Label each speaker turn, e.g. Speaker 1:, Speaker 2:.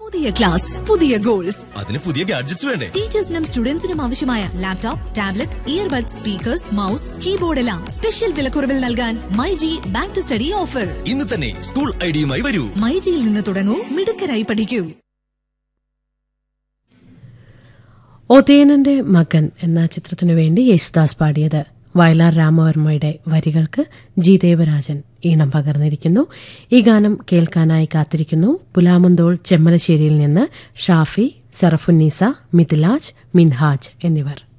Speaker 1: പുതിയ ക്ലാസ് പുതിയ ഗോൾസ്
Speaker 2: അതിന് പുതിയ ഗാഡ്ജറ്റ്സ് വേണ്ടേ
Speaker 1: ടീച്ചേഴ്സിനും സ്റ്റുഡൻസിനും ആവശ്യമായ laptop tablet earbud speakers mouse keyboard എല്ലാം സ്പെഷ്യൽ വിലക്കുറവിൽ നൽകാൻ myG back to study offer
Speaker 2: ഇന്ന് തന്നെ സ്കൂൾ ഐഡിയുമായി വരൂ
Speaker 1: മൈജിയിൽ നിന്ന് തുടങ്ങൂ മിടുക്കരായി പഠിക്കൂ
Speaker 3: ഒതേനന്റെ മകൻ എന്ന ചിത്രത്തിനു വേണ്ടി യേശുദാസ് പാടിയത് വയലാർ രാമവർമ്മയുടെ വരികൾക്ക് ജി ദേവരാജൻ ഈണം പകർന്നിരിക്കുന്നു ഈ ഗാനം കേൾക്കാനായി കാത്തിരിക്കുന്നു പുലാമന്തോൾ ചെമ്മലശ്ശേരിയിൽ നിന്ന് ഷാഫി സറഫുന്നീസ മിഥിലാജ് മിൻഹാജ് എന്നിവർ